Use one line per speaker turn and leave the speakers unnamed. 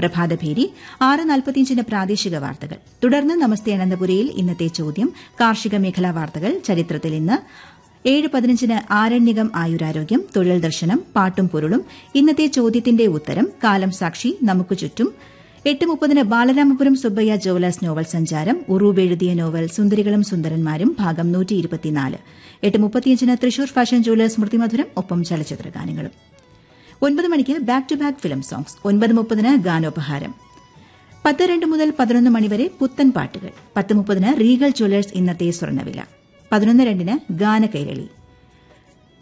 പ്രഭാതഭേരി ആറ് നാൽപ്പത്തിയഞ്ചിന് പ്രാദേശിക വാർത്തകൾ തുടർന്ന് നമസ്തേ അനന്തപുരയിൽ ഇന്നത്തെ ചോദ്യം കാർഷിക മേഖലാ വാർത്തകൾ ചരിത്രത്തിൽ ഇന്ന് ഏഴ് പതിനഞ്ചിന് ആരണ്യകം ആയുരാരോഗ്യം തൊഴിൽ ദർശനം പാട്ടും പൊരുളും ഇന്നത്തെ ചോദ്യത്തിന്റെ ഉത്തരം കാലം സാക്ഷി നമുക്ക് ചുറ്റും എട്ട് മുപ്പതിന് ബാലരാമപുരം സുബ്ബയ്യ ജോലസ് നോവൽ സഞ്ചാരം ഉറൂബ് എഴുതിയ നോവൽ സുന്ദരികളും സുന്ദരന്മാരും ഭാഗം നൂറ്റി ഇരുപത്തിനാല് എട്ട് മുപ്പത്തിയഞ്ചിന് തൃശൂർ ഫാഷൻ ജുവലേഴ്സ് സ്മൃതിമധുരം ഒപ്പം ചലച്ചിത്ര ഗാനങ്ങളും ഒൻപത് മണിക്ക് back to back film songs ഒൻപത് മുപ്പതിന് ഗാനോപഹാരം പത്ത് രണ്ട് മുതൽ പതിനൊന്ന് മണിവരെ പുത്തൻ പാട്ടുകൾ പത്ത് മുപ്പതിന് റീഗൽ ജ്വല്ലേഴ്സ് ഇന്നത്തെ സ്വർണ്ണവില പതിനൊന്ന് രണ്ടിന് ഗാനകൈരളി